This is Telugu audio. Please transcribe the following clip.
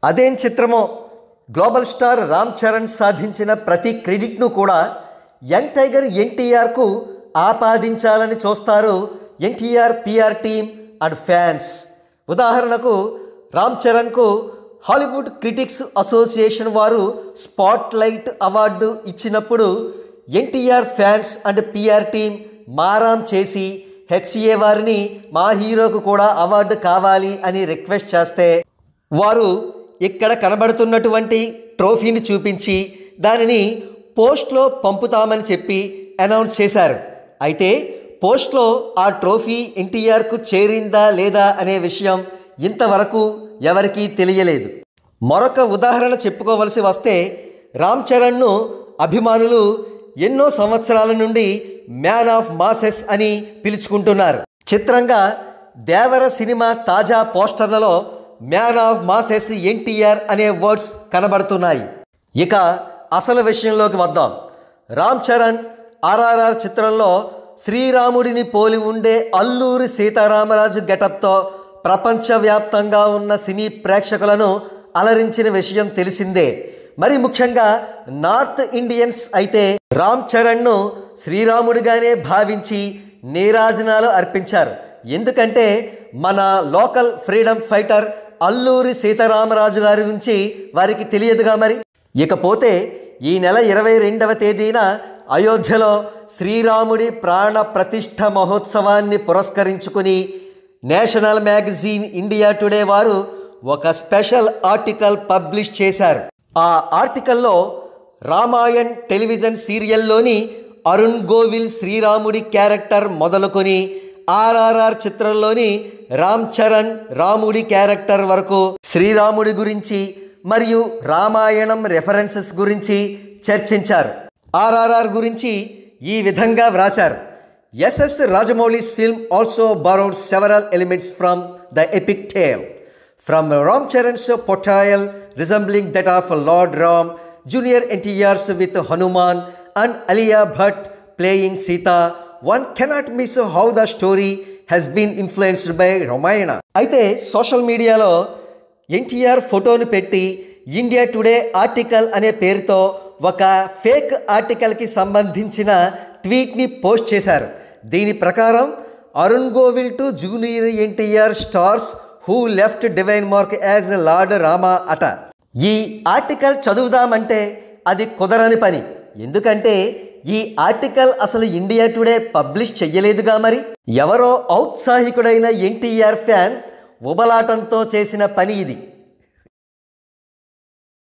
అదేం చిత్రమో గ్లోబల్ స్టార్ రామ్ చరణ్ సాధించిన ప్రతి క్రెడిట్ను కూడా యంగ్ టైగర్ ఎన్టీఆర్కు ఆపాదించాలని చూస్తారు NTR PR team and fans ఉదాహరణకు రామ్ చరణ్కు హాలీవుడ్ క్రిటిక్స్ అసోసియేషన్ వారు స్పాట్ లైట్ అవార్డు ఇచ్చినప్పుడు NTR fans and PR team మారాం చేసి హెచ్సిఏ వారిని మా హీరోకు కూడా అవార్డు కావాలి అని రిక్వెస్ట్ చేస్తే వారు ఇక్కడ కనబడుతున్నటువంటి ట్రోఫీని చూపించి దానిని పోస్ట్లో పంపుతామని చెప్పి అనౌన్స్ చేశారు అయితే పోస్ట్లో ఆ ట్రోఫీ ఎన్టీఆర్కు చేరిందా లేదా అనే విషయం ఇంతవరకు ఎవరికీ తెలియలేదు మరొక ఉదాహరణ చెప్పుకోవలసి వస్తే రామ్ చరణ్ను అభిమానులు ఎన్నో సంవత్సరాల నుండి మ్యాన్ ఆఫ్ మాసెస్ అని పిలుచుకుంటున్నారు చిత్రంగా దేవర సినిమా తాజా పోస్టర్లలో మ్యాన్ ఆఫ్ మాసెస్ ఎన్టీఆర్ అనే వర్డ్స్ కనబడుతున్నాయి ఇక అసలు విషయంలోకి వద్దాం రామ్ చరణ్ ఆర్ఆర్ఆర్ చిత్రంలో శ్రీరాముడిని పోలి ఉండే అల్లూరి సీతారామరాజు గెటప్తో ప్రపంచవ్యాప్తంగా ఉన్న సినీ ప్రేక్షకులను అలరించిన విషయం తెలిసిందే మరి ముఖ్యంగా నార్త్ ఇండియన్స్ అయితే రామ్ చరణ్ను శ్రీరాముడిగానే భావించి నీరాజనాలు అర్పించారు ఎందుకంటే మన local freedom fighter Alluri Sitaramaraju గారి గురించి వారికి తెలియదుగా మరి ఇకపోతే ఈ నెల ఇరవై రెండవ తేదీన అయోధ్యలో శ్రీరాముడి ప్రాణ ప్రతిష్ఠ మహోత్సవాన్ని పురస్కరించుకుని నేషనల్ మ్యాగజీన్ ఇండియా టుడే వారు ఒక స్పెషల్ ఆర్టికల్ పబ్లిష్ చేశారు ఆ ఆర్టికల్లో రామాయణ్ టెలివిజన్ సీరియల్లోని అరుణ్ గోవిల్ శ్రీరాముడి క్యారెక్టర్ మొదలుకొని ఆర్ఆర్ఆర్ చిత్రంలోని రామ్ చరణ్ రాముడి క్యారెక్టర్ వరకు శ్రీరాముడి గురించి మరియు రామాయణం రెఫరెన్సెస్ గురించి చర్చించారు ఆర్ఆర్ఆర్ గురించి ఈ విధంగా వ్రాశారు SS Rajamouli's film also borrowed several elements from the epic tale From Ram Charan's portrayal resembling that of Lord Ram, Junior NTR's with Hanuman and Alia Bhatt playing Sita, one cannot miss how the story has been influenced by Ramayana. అయితే సోషల్ మీడియాలో ఎన్టీఆర్ ఫోటోను పెట్టి ఇండియా టుడే ఆర్టికల్ అనే పేరుతో ఒక ఫేక్ ఆర్టికల్కి సంబంధించిన ట్వీట్ని పోస్ట్ చేశారు దీని ప్రకారం Arun Govil to junior NTR stars who left divine mark as lord Rama అట ఈ ఆర్టికల్ చదువుదామంటే అది కుదరని పని ఎందుకంటే ఈ ఆర్టికల్ అసలు ఇండియా టుడే పబ్లిష్ చెయ్యలేదుగా మరి ఎవరో ఔత్సాహికుడైన ఎన్టీఆర్ ఫ్యాన్ ఉబలాటంతో చేసిన పని ఇది